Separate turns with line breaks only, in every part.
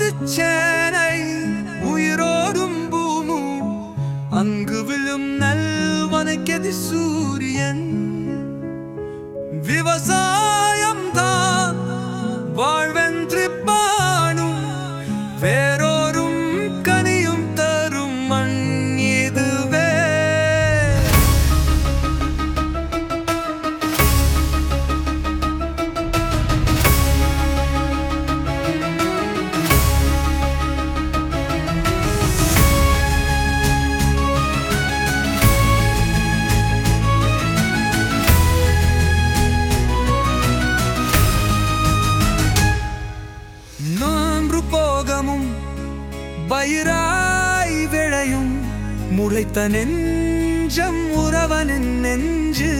சேனை உயிரோடும் பூமு அங்கு விழும் நல்வனைக்கதி சூரியன் விவசாயம் தான் வாழ்வென்று பாணும் வேறோரும் கனியும் தரும் மண் இதுவே நான்று போகமும் பயிராய் விளையும் முளைத்த நெஞ்சம் உறவனின் நெஞ்சு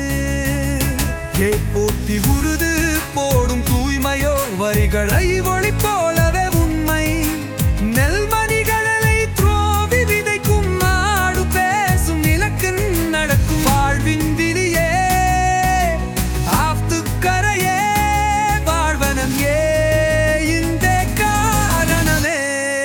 ஏ போட்டி உருது போடும் தூய்மையோ வரிகளை ஒளி போலவே உண்மை நெல்மணிகளை துரோவி விதைக்கும் நாடு பேசும் இலக்கு நடக்கும் வாழ்வின் விதியே ஆப்துக்கரையே வாழ்வனம் ஏ இந்த காரணமே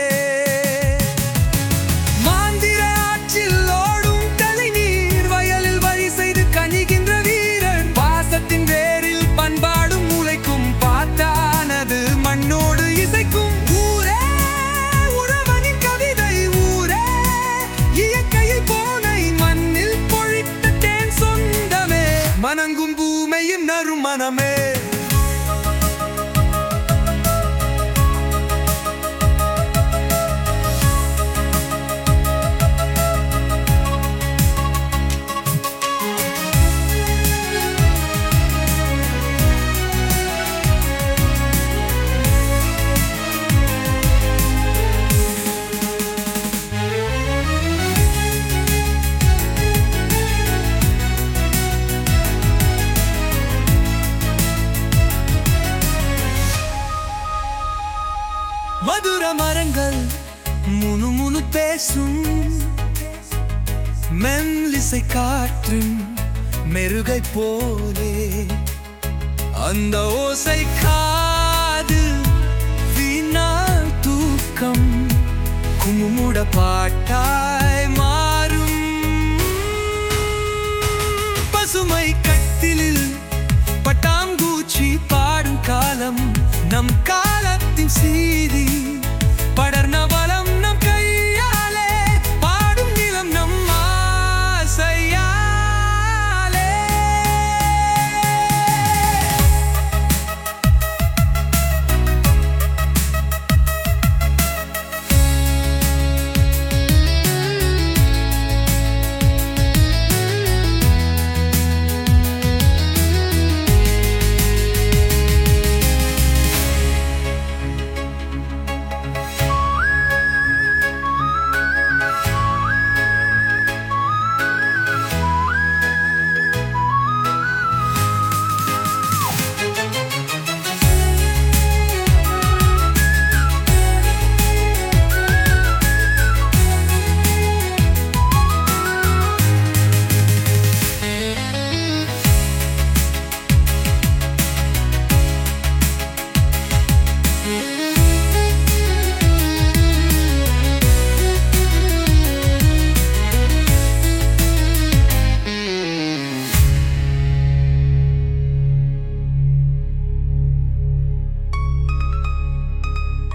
மாந்திர ஆற்றில் ஓடும் கலைநீர் வயலில் வழி செய்து கனிகின்ற வீரன் பாசத்தின் வேரில் பண்பாடும் முளைக்கும் பாட்டானது மண்ணோடு இசைக்கும் ஊரே உழவனின் கவிதை ஊரே இயற்கையில் போனை மண்ணில் பொழித்த தேன் சொந்தமே மணங்கும் பூமையின் நறுமணமே மதுர மரங்கள் முனு முனு பேசும் மெல்லிசை காற்றும் மெருகை போலே அந்த ஓசை காது வீணால் தூக்கம் குமுமுட பாட்டாய் மாறும் பசுமை கட்டிலில் பட்டாம்பூச்சி பாடும் காலம் நம் காலத்தின் சீ